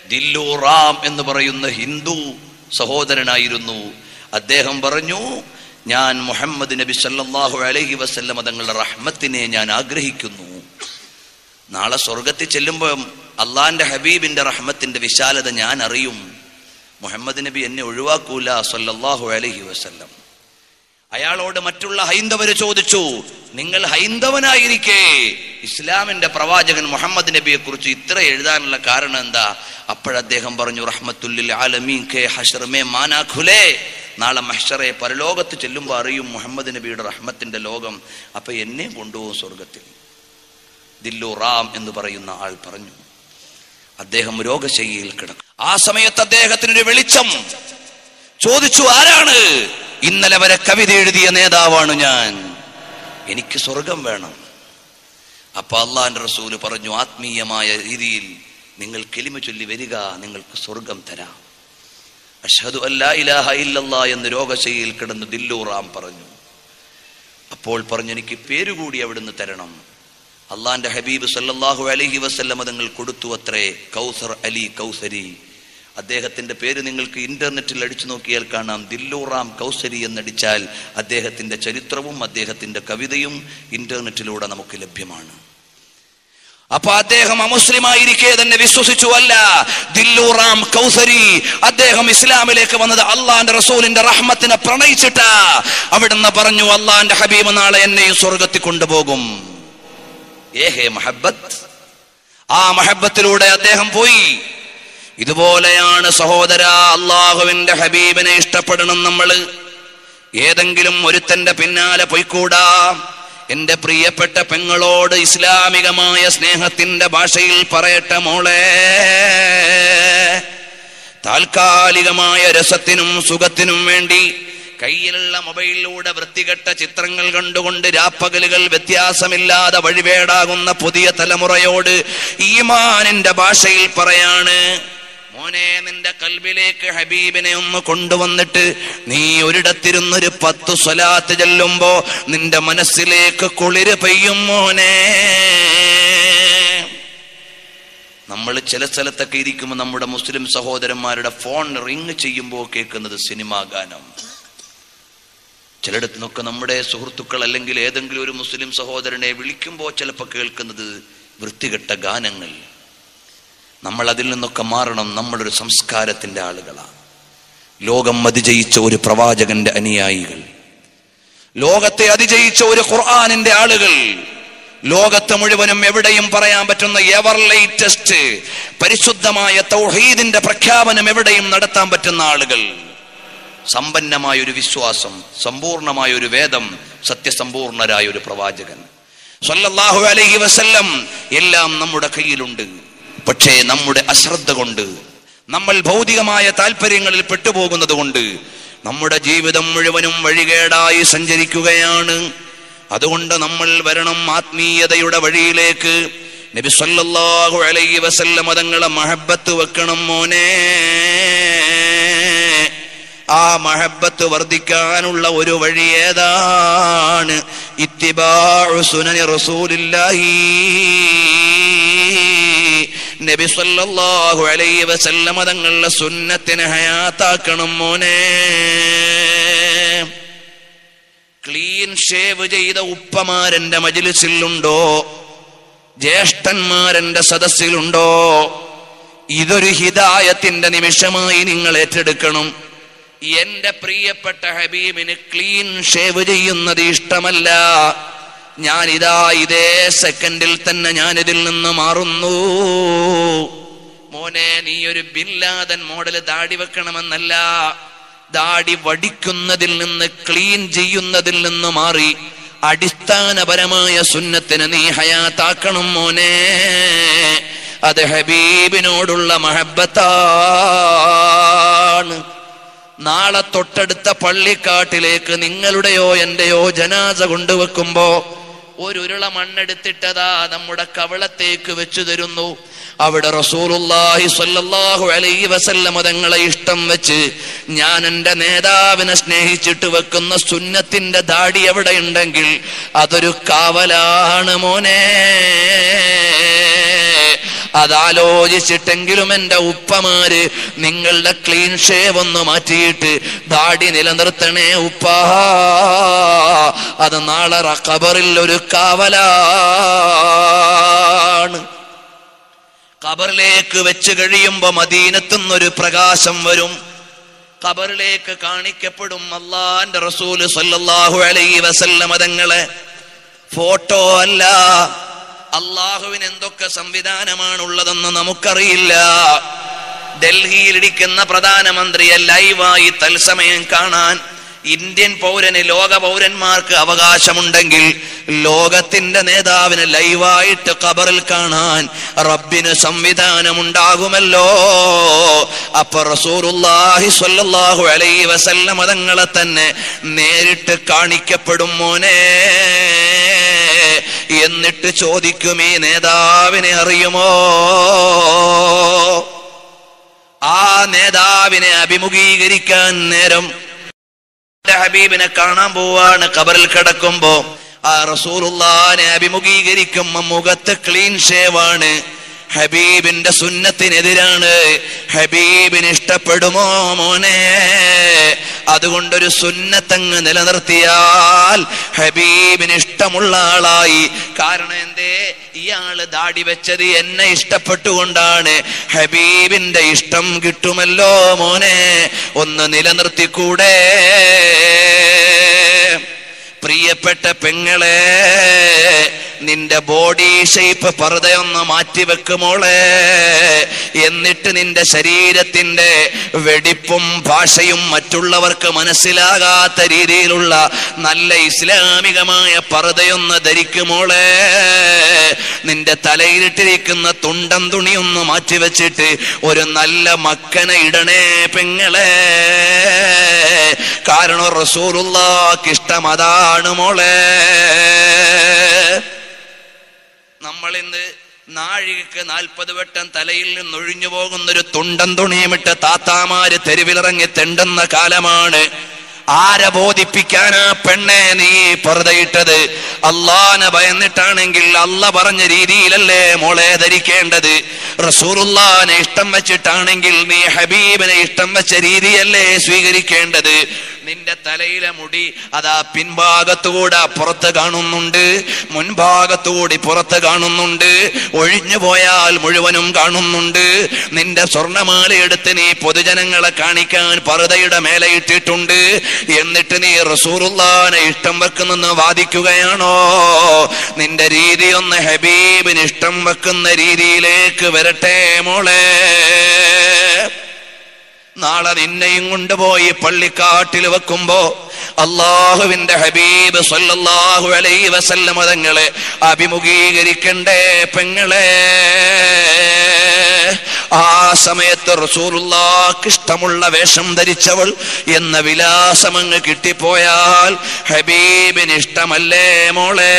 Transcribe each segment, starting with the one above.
ദില്ലു റാം എന്ന് പറയുന്ന ഹിന്ദു സഹോദരനായിരുന്നു അദ്ദേഹം പറഞ്ഞു ഞാൻ മുഹമ്മദ് നബി സല്ലല്ലാഹു അലൈഹി വസല്ലം തങ്ങളുടെ റഹ്മത്തിനെ ഞാൻ ആഗ്രഹിക്കുന്നു നാളെ സ്വർഗത്തിൽ ചെല്ലുമ്പോൾ അള്ളാന്റെ ഹബീബിന്റെ റഹ്മത്തിന്റെ വിശാലത ഞാൻ അറിയും മുഹമ്മദ് നബി എന്നെ ഒഴിവാക്കൂല സല്ലല്ലാഹു അലൈഹി വസല്ലം അയാളോട് മറ്റുള്ള ഹൈന്ദവര് ചോദിച്ചു നിങ്ങൾ ഹൈന്ദവനായിരിക്കെ ഇസ്ലാമിന്റെ പ്രവാചകൻ മുഹമ്മദ് നബിയെ കുറിച്ച് ഇത്ര എഴുതാനുള്ള കാരണം എന്താ അപ്പോഴദ്ദേഹം പറഞ്ഞു റഹ്മത്തുല്ലിൽ ആലമീൻ കെ ഹഷർമേ മാനാഖുലേ നാളെ മഹ്ഷറെ പരലോകത്ത് ചെല്ലുമ്പോൾ അറിയും മുഹമ്മദ് നബിയുടെ റഹ്മത്തിന്റെ ലോകം അപ്പൊ എന്നെ കൊണ്ടുപോകും സ്വർഗത്തിൽ ദില്ലു റാം എന്ന് പറയുന്ന ആൾ പറഞ്ഞു അദ്ദേഹം രോഗശയ്യയിൽ കിടക്കും ആ സമയത്ത് അദ്ദേഹത്തിനൊരു വെളിച്ചം ചോദിച്ചു ആരാണ് ഇന്നലെ വരെ കവിത എഴുതിയ നേതാവാണ് ഞാൻ എനിക്ക് സ്വർഗം വേണം അപ്പൊ അള്ളാന്റെ റസൂല് പറഞ്ഞു ആത്മീയമായ രീതിയിൽ നിങ്ങൾ കെലിമ ചൊല്ലി വരിക നിങ്ങൾക്ക് സ്വർഗം തരാം അഷ്ഹദു അല്ലാ ഇലാഹ ഇല്ലല്ലാ എന്ന് രോഗശൈലിയിൽ കിടന്ന് ദില്ലൂറാം പറഞ്ഞു അപ്പോൾ പറഞ്ഞു എനിക്ക് പേരുകൂടി അവിടുന്ന് തരണം അള്ളാന്റെ ഹബീബ് സല്ലല്ലാഹു അലൈഹി വസല്ലമ തങ്ങൾ കൊടുത്തു അത്രേ കൗസർ അലി കൗസരി അദ്ദേഹത്തിന്റെ പേര് നിങ്ങൾക്ക് ഇന്റർനെറ്റിൽ അടിച്ചു നോക്കിയാൽ കാണാം ദില്ലൂറാം കൗസരി എന്നടിച്ചാൽ അദ്ദേഹത്തിന്റെ ചരിത്രവും അദ്ദേഹത്തിന്റെ കവിതയും ഇന്റർനെറ്റിലൂടെ നമുക്ക് ലഭ്യമാണ് അപ്പൊ അദ്ദേഹം അമുസ്ലിമായിരിക്കെ തന്നെ വിശ്വസിച്ചു അല്ല ദില്ലൂറാം കൗസരി അദ്ദേഹം ഇസ്ലാമിലേക്ക് വന്നത് അള്ളാന്റെ റസൂലിന്റെ റഹ്മത്തിനെ പ്രണയിച്ചിട്ട അവിടുന്ന് പറഞ്ഞു അള്ളാന്റെ ഹബീബ് നാളെ എന്നെയും സ്വർഗത്തിൽ കൊണ്ടുപോകും ഏഹേ മഹബത്ത് ആ മഹബത്തിലൂടെ അദ്ദേഹം പോയി ഇതുപോലെയാണ് സഹോദര അള്ളാഹുവിന്റെ ഹബീബിനെ ഇഷ്ടപ്പെടണം നമ്മൾ ഏതെങ്കിലും ഒരുത്തന്റെ പിന്നാലെ പോയിക്കൂടാ എന്റെ പ്രിയപ്പെട്ട പെങ്ങളോട് ഇസ്ലാമികമായ സ്നേഹത്തിന്റെ ഭാഷയിൽ പറയട്ടെ മോളെ താൽക്കാലികമായ രസത്തിനും സുഖത്തിനും വേണ്ടി കയ്യിലുള്ള മൊബൈലിലൂടെ വൃത്തികെട്ട ചിത്രങ്ങൾ കണ്ടുകൊണ്ട് രാപ്പകലുകൾ വ്യത്യാസമില്ലാതെ വഴിവേടാകുന്ന പുതിയ തലമുറയോട് ഈമാനിന്റെ ഭാഷയിൽ പറയാണ് മോനെ നിന്റെ കൽബിലേക്ക് ഹബീബിനെ ഒന്ന് കൊണ്ടുവന്നിട്ട് നീ ഒരിടത്തിരുന്നൊരു പത്ത് സ്വലാത്ത് ചെല്ലുമ്പോ നിന്റെ മനസ്സിലേക്ക് കുളിര് പെയ്യും മോനെ നമ്മൾ ചില സ്ഥലത്തൊക്കെ ഇരിക്കുമ്പോൾ നമ്മുടെ മുസ്ലിം സഹോദരന്മാരുടെ ഫോൺ റിങ് ചെയ്യുമ്പോൾ കേൾക്കുന്നത് സിനിമാ ഗാനം ചിലയിടത്ത് നിന്നൊക്കെ നമ്മുടെ സുഹൃത്തുക്കൾ അല്ലെങ്കിൽ ഏതെങ്കിലും ഒരു മുസ്ലിം സഹോദരനെ വിളിക്കുമ്പോൾ ചിലപ്പോൾ കേൾക്കുന്നത് വൃത്തികെട്ട ഗാനങ്ങൾ നമ്മൾ അതിൽ നിന്നൊക്കെ മാറണം നമ്മളൊരു സംസ്കാരത്തിന്റെ ആളുകളാണ് ലോകം അതിജയിച്ച ഒരു പ്രവാചകന്റെ അനുയായികൾ ലോകത്തെ അതിജയിച്ച ഒരു ഖുർആാനിന്റെ ആളുകൾ ലോകത്ത് മുഴുവനും എവിടെയും പറയാൻ പറ്റുന്ന എവർ ലേറ്റസ്റ്റ് പരിശുദ്ധമായ തൗഹീദിന്റെ പ്രഖ്യാപനം എവിടെയും നടത്താൻ പറ്റുന്ന ആളുകൾ സമ്പന്നമായ ഒരു വിശ്വാസം സമ്പൂർണമായ ഒരു വേദം സത്യസമ്പൂർണരായ ഒരു പ്രവാചകൻ സ്വല്ലല്ലാഹു അലൈഹി വസല്ലം എല്ലാം നമ്മുടെ കയ്യിലുണ്ട് പക്ഷേ നമ്മുടെ അശ്രദ്ധ കൊണ്ട് നമ്മൾ ഭൗതികമായ താല്പര്യങ്ങളിൽ പെട്ടുപോകുന്നത് കൊണ്ട് നമ്മുടെ ജീവിതം മുഴുവനും വഴികേടായി സഞ്ചരിക്കുകയാണ് അതുകൊണ്ട് നമ്മൾ വരണം ആത്മീയതയുടെ വഴിയിലേക്ക് നബി സല്ലല്ലാഹു അലൈഹി വസല്ലം തങ്ങളെ മഹബത്ത് വെക്കണം മോനെ ആ മഹബത്ത് വർദ്ധിക്കാനുള്ള ഒരു വഴി ഏതാണ് ഇത്തിബാഉ സുനനി റസൂലില്ലാഹി നബി സല്ലല്ലാഹു അലൈഹി വസല്ലമ തങ്ങളുടെ സുന്നത്തിനെ ഹയാത്താക്കണം മോനെ ക്ലീൻ ഷേവ് ചെയ്ത ഉപ്പമാരെന്റെ മജിലിസിലുണ്ടോ ജ്യേഷ്ഠന്മാരെന്റെ സദസ്സിലുണ്ടോ ഇതൊരു ഹിതായത്തിന്റെ നിമിഷമായി നിങ്ങൾ ഏറ്റെടുക്കണം എന്റെ പ്രിയപ്പെട്ട ഹബീബിന് ക്ലീൻ ഷേവ് ചെയ്യുന്നത് ഇഷ്ടമല്ല ഞാൻ ഇതാ ഇതേ സെക്കൻഡിൽ തന്നെ ഞാൻ ഇതിൽ നിന്ന് മാറുന്നു മോനെ നീ ഒരു ബില്ലാതൻ മോഡൽ ദാടി വെക്കണമെന്നല്ല ദാടി വടിക്കുന്നതിൽ നിന്ന് ക്ലീൻ ചെയ്യുന്നതിൽ നിന്ന് മാറി അടിസ്ഥാനപരമായ സുന്നത്തിന് നീ ഹയാത്താക്കണം മോനെ അത് ഹബീബിനോടുള്ള മഹബത്താണ് നാളെ തൊട്ടടുത്ത പള്ളിക്കാട്ടിലേക്ക് നിങ്ങളുടെയോ എന്റെയോ ജനാസ കൊണ്ടുവെക്കുമ്പോ ഒരു ഉരുള മണ്ണെടുത്തിട്ടതാ നമ്മുടെ കവളത്തേക്ക് വെച്ചു തരുന്നു അവിടെ റസൂലുള്ളാഹി സ്വല്ലല്ലാഹു അലൈഹി വസല്ലമ തങ്ങളെ ഇഷ്ടം വെച്ച് ഞാൻ എൻ്റെ നേതാവിനെ സ്നേഹിച്ചിട്ട് വെക്കുന്ന സുന്നത്തിന്റെ ദാടി എവിടെ ഉണ്ടെങ്കിൽ അതൊരു കാവലാണ് മോനെ അതാലോചിച്ചിട്ടെങ്കിലും എൻ്റെ ഉപ്പമാര് നിങ്ങളുടെ ക്ലീൻ ഷേവ് ഒന്ന് മാറ്റിയിട്ട് ദാടി നിലനിർത്തണേ ഉപ്പാ അത് നാളെ ഖബറിൽ ഒരു കാവലാണ് ഖബറിലേക്ക് വെച്ച് കഴിയുമ്പോ മദീനത്തുനിന്നൊരു പ്രകാശം വരും ഖബറിലേക്ക് കാണിക്കപ്പെടും അള്ളാന്റെ റസൂല് സല്ലല്ലാഹു അലൈഹി വസല്ലമ തങ്ങളെ ഫോട്ടോ അല്ല അള്ളാഹുവിന് എന്തൊക്കെ സംവിധാനമാണുള്ളതെന്ന് നമുക്കറിയില്ല ഡൽഹിയിലിരിക്കുന്ന പ്രധാനമന്ത്രിയെ ലൈവായി തത്സമയം കാണാൻ ഇന്ത്യൻ പൗരന് ലോക പൗരന്മാർക്ക് അവകാശമുണ്ടെങ്കിൽ ലോകത്തിന്റെ നേതാവിന് ലൈവായിട്ട് ഖബറിൽ കാണാൻ റബ്ബിന് സംവിധാനമുണ്ടാകുമല്ലോ അപ്പൊ റസൂറുല്ലാഹി സ്വല്ലല്ലാഹു അലൈഹി വസല്ലമ തങ്ങളെ തന്നെ നേരിട്ട് കാണിക്കപ്പെടും മോനെ എന്നിട്ട് ചോദിക്കും ഈ നേതാവിനെ അറിയുമോ ആ നേതാവിനെ അഭിമുഖീകരിക്കാൻ നേരം ഹബീബിനെ കാണാൻ പോവാണ് ഖബറിൽ കിടക്കുമ്പോ ആ റസൂലുള്ളാനെ അഭിമുഖീകരിക്കും മുഖത്ത് ക്ലീൻ ഷേവാണ് ഹബീബിന്റെ സുന്നത്തിനെതിരാണ് ഹബീബിന് ഇഷ്ടപ്പെടുമോ മോനെ അതുകൊണ്ടൊരു സുന്നത്തങ്ങ് നിലനിർത്തിയാൽ ഹബീബിന് ഇഷ്ടമുള്ള ആളായി കാരണം എന്തേ ഇയാള് ദാടി വെച്ചത് എന്നെ ഇഷ്ടപ്പെട്ടുകൊണ്ടാണ് ഹബീബിന്റെ ഇഷ്ടം കിട്ടുമല്ലോ മോനെ ഒന്ന് നിലനിർത്തിക്കൂടെ പ്രിയപ്പെട്ട പെങ്ങളെ നിന്റെ ബോഡി ഷേപ്പ് പറുതയൊന്ന് മാറ്റിവെക്കുമോളെ എന്നിട്ട് നിന്റെ ശരീരത്തിന്റെ വെടിപ്പും ഭാഷയും മറ്റുള്ളവർക്ക് മനസ്സിലാകാത്ത രീതിയിലുള്ള നല്ല ഇസ്ലാമികമായ പറുതയൊന്ന് ധരിക്കുമോളെ നിന്റെ തലയിലിട്ടിരിക്കുന്ന തുണ്ടം തുണിയൊന്ന് മാറ്റിവെച്ചിട്ട് ഒരു നല്ല മക്കനെ ഇടണേ പെങ്ങളെ കാരണം റസൂലുള്ളാക്ക് ഇഷ്ടം അതാണ് മോളെ നമ്മൾ ഇന്ന് നാഴികക്ക് നാൽപ്പത് വട്ടം തലയിൽ നിന്ന് ഒഴിഞ്ഞു പോകുന്ന ഒരു തുണ്ടം തുണിയുമിട്ട് താത്താമാര് തെരുവിലിറങ്ങി തെണ്ടുന്ന കാലമാണ് ആരെ ബോധിപ്പിക്കാനാ പെണ്ണെ നീ പറുതയിട്ടത് അള്ളാനെ ഭയന്നിട്ടാണെങ്കിൽ അല്ല പറഞ്ഞ രീതിയിലല്ലേ മോളെ ധരിക്കേണ്ടത് റസൂറുല്ലാനെ ഇഷ്ടം വെച്ചിട്ടാണെങ്കിൽ നീ ഹബീബിനെ ഇഷ്ടം വെച്ച രീതിയല്ലേ സ്വീകരിക്കേണ്ടത് നിന്റെ തലയിലെ മുടി അതാ പിൻഭാഗത്തുകൂടെ പുറത്ത് കാണുന്നുണ്ട് മുൻഭാഗത്തുകൂടി പുറത്ത് കാണുന്നുണ്ട് ഒഴിഞ്ഞു പോയാൽ മുഴുവനും കാണുന്നുണ്ട് നിന്റെ സ്വർണമാല എടുത്ത് നീ പൊതുജനങ്ങളെ കാണിക്കാൻ പറുതയുടെ മേലെ ഇട്ടിട്ടുണ്ട് എന്നിട്ട് നീ റസൂറുല്ലാനെ ഇഷ്ടം വെക്കുന്നെന്ന് വാദിക്കുകയാണോ നിന്റെ രീതി ഒന്ന് ഹബീബിന് ഇഷ്ടം വെക്കുന്ന രീതിയിലേക്ക് വരട്ടെ മോളെ നാളെ നിന്നെയും കൊണ്ടുപോയി പള്ളിക്കാട്ടിൽ വെക്കുമ്പോ അള്ളാഹുവിന്റെ ഹബീബ് സല്ലല്ലാഹു അലൈഹി വസല്ലമ തങ്ങളെ അഭിമുഖീകരിക്കണ്ടേ പെങ്ങളെ ആ സമയത്ത് റസൂലുള്ളാക്ക് ഇഷ്ടമുള്ള വേഷം ധരിച്ചവൾ എന്ന വിലാസമങ്ങ് കിട്ടിപ്പോയാൽ ഹബീബിന് ഇഷ്ടമല്ലേ മോളെ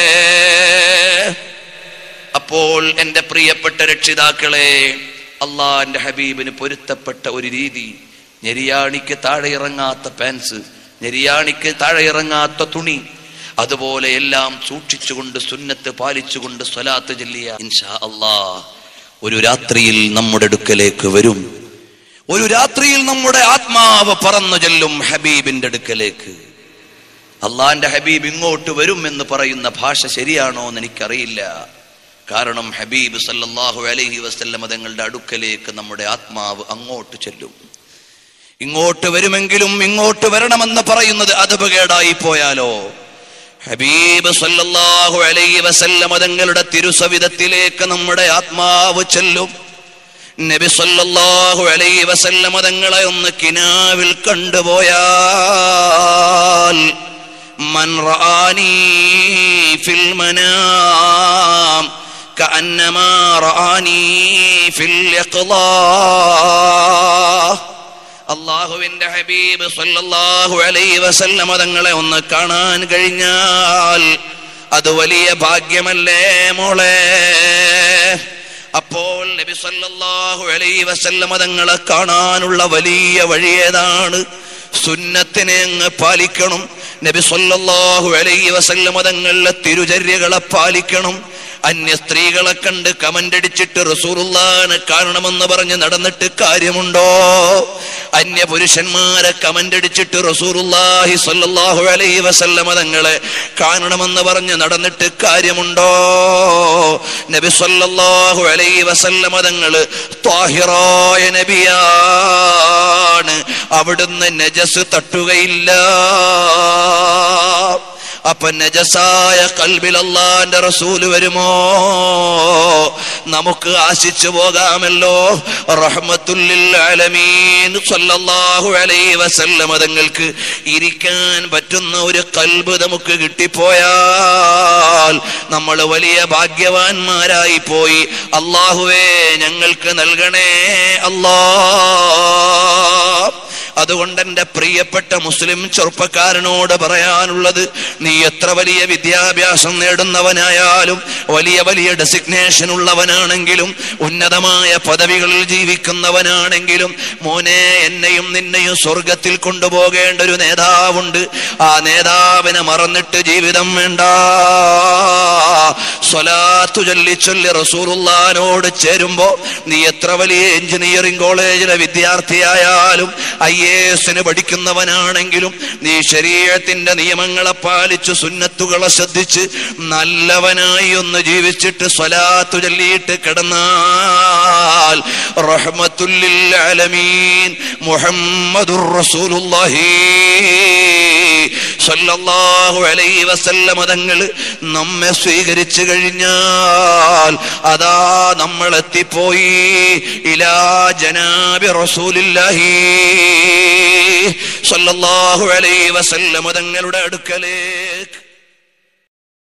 അപ്പോൾ എൻ്റെ പ്രിയപ്പെട്ട രക്ഷിതാക്കളെ അള്ളാന്റെ ഹബീബിന് പൊരുത്തപ്പെട്ട ഒരു രീതി ഞെരിയാണിക്ക് താഴെ ഇറങ്ങാത്ത പാൻസ് ഞെരിയാണിക്ക് താഴെ ഇറങ്ങാത്ത തുണി അതുപോലെ എല്ലാം സൂക്ഷിച്ചുകൊണ്ട് സുന്നത്ത് പാലിച്ചുകൊണ്ട് സ്വലാത്ത് ചൊല്ലിയ ഇൻഷാ അള്ളാ ഒരു രാത്രിയിൽ നമ്മുടെ അടുക്കലേക്ക് വരും ഒരു രാത്രിയിൽ നമ്മുടെ ആത്മാവ് പറന്നു ചെല്ലും ഹബീബിന്റെ അടുക്കലേക്ക് അള്ളാന്റെ ഹബീബ് ഇങ്ങോട്ട് വരും എന്ന് പറയുന്ന ഭാഷ ശരിയാണോ എന്ന് എനിക്കറിയില്ല കാരണം ഹബീബ് സല്ലല്ലാഹു അലൈഹി വസല്ലമ തങ്ങളുടെ അടുക്കലേക്ക് നമ്മുടെ ആത്മാവ് അങ്ങോട്ട് ചെല്ലും ഇങ്ങോട്ട് വരുമെങ്കിലും ഇങ്ങോട്ട് വരണമെന്ന് പറയുന്നത് അതുപകേടായി പോയാലോ ഹബീബ് സല്ലല്ലാഹു അലൈഹി വസല്ലമ തങ്ങളുടെ തിരുസവിധത്തിലേക്ക് നമ്മുടെ ആത്മാവ് ചെല്ലും നബി സല്ലല്ലാഹു അലൈഹി വസല്ലമ തങ്ങളെ ഒന്ന് കിനാവിൽ കണ്ടുപോയാൽ മൻ റആനി ഫിൽ മനാം كأنما رآني في اليقظة അള്ളാഹുവിന്റെ ഹബീബ് സല്ലല്ലാഹു അലൈഹി വസല്ലമ തങ്ങളെ ഒന്ന് കാണാൻ കഴിഞ്ഞാൽ അത് വലിയ ഭാഗ്യമല്ലേ മോളെ അപ്പോൾ നബി സല്ലല്ലാഹു അലൈഹി വസല്ലമ തങ്ങളെ കാണാനുള്ള വലിയ വഴി ഏതാണ് സുന്നത്തിനെ അങ്ങ് പാലിക്കണം നബി സല്ലല്ലാഹു അലൈഹി വസല്ലമ തങ്ങളുടെ തിരുചര്യകളെ പാലിക്കണം അന്യ സ്ത്രീകളെ കണ്ട് കമന്റ് അടിച്ചിട്ട് റസൂറുല്ലാനെ കാണണമെന്ന് പറഞ്ഞ് നടന്നിട്ട് കാര്യമുണ്ടോ അന്യ പുരുഷന്മാരെ കമന്റ് അടിച്ചിട്ട് റസൂറുല്ലാഹി സ്വല്ലല്ലാഹു അലൈഹി വസല്ലമ തങ്ങളെ കാണണമെന്ന് പറഞ്ഞ് നടന്നിട്ട് കാര്യമുണ്ടോ നബി സ്വല്ലല്ലാഹു അലൈഹി വസല്ലമ തങ്ങള് ത്വാഹിറായ നബിയാണ് അവിടുന്ന് നജസ് തട്ടുകയില്ല അപ്പൊ നജസായ കൽബിൽ അള്ളാന്റെ റസൂല് വരുമോ നമുക്ക് ആശിച്ചു പോകാമല്ലോ റഹ്മത്തുല്ലിൽ ആലമീൻ സല്ലല്ലാഹു അലൈഹി വസല്ലമ തങ്ങൾക്ക് ഇരിക്കാൻ പറ്റുന്ന ഒരു കൽബ് നമുക്ക് കിട്ടിപ്പോയാൽ നമ്മൾ വലിയ ഭാഗ്യവാന്മാരായി പോയി അള്ളാഹുവേ ഞങ്ങൾക്ക് നൽകണേ അല്ലാ അതുകൊണ്ട് എന്റെ പ്രിയപ്പെട്ട മുസ്ലിം ചെറുപ്പക്കാരനോട് പറയാനുള്ളത് നീ എത്ര വലിയ വിദ്യാഭ്യാസം നേടുന്നവനായാലും വലിയ വലിയ ഡെസിഗ്നേഷൻ ഉള്ളവനാണെങ്കിലും ഉന്നതമായ പദവികളിൽ ജീവിക്കുന്നവനാണെങ്കിലും മോനെ എന്നെയും നിന്നെയും സ്വർഗത്തിൽ കൊണ്ടുപോകേണ്ട ഒരു നേതാവുണ്ട് ആ നേതാവിനെ മറന്നിട്ട് ജീവിതം വേണ്ട സ്വലാത്തു ചൊല്ലി ചൊല്ലി റസൂലുള്ളാനോട് ചേരുമ്പോ നീ എത്ര വലിയ എഞ്ചിനീയറിംഗ് കോളേജിലെ വിദ്യാർത്ഥിയായാലും ഐ എ എസിന് പഠിക്കുന്നവനാണെങ്കിലും നീ ശരീരത്തിന്റെ നിയമങ്ങളെ പാലിച്ച് സുന്നത്തുകളെ ശ്രദ്ധിച്ച് നല്ലവനായി ഒന്ന് ജീവിച്ചിട്ട് സ്വലാത്തു ചൊല്ലിയിട്ട് കിടന്നാൽ റഹ്മത്തുല്ലിൽ ആലമീൻ മുഹമ്മദുർ റസൂലുള്ളാഹി സല്ലല്ലാഹു അലൈഹി വസല്ലമ തങ്ങൾ നമ്മെ സ്വീകരിച്ചു കഴിഞ്ഞാൽ അതാ നമ്മൾ എത്തിപ്പോയി ഇലാ ജനാബി റസൂലില്ലാഹി സല്ലല്ലാഹു അലൈഹി വസല്ലമ തങ്ങളുടെ അടുക്കലേക്ക്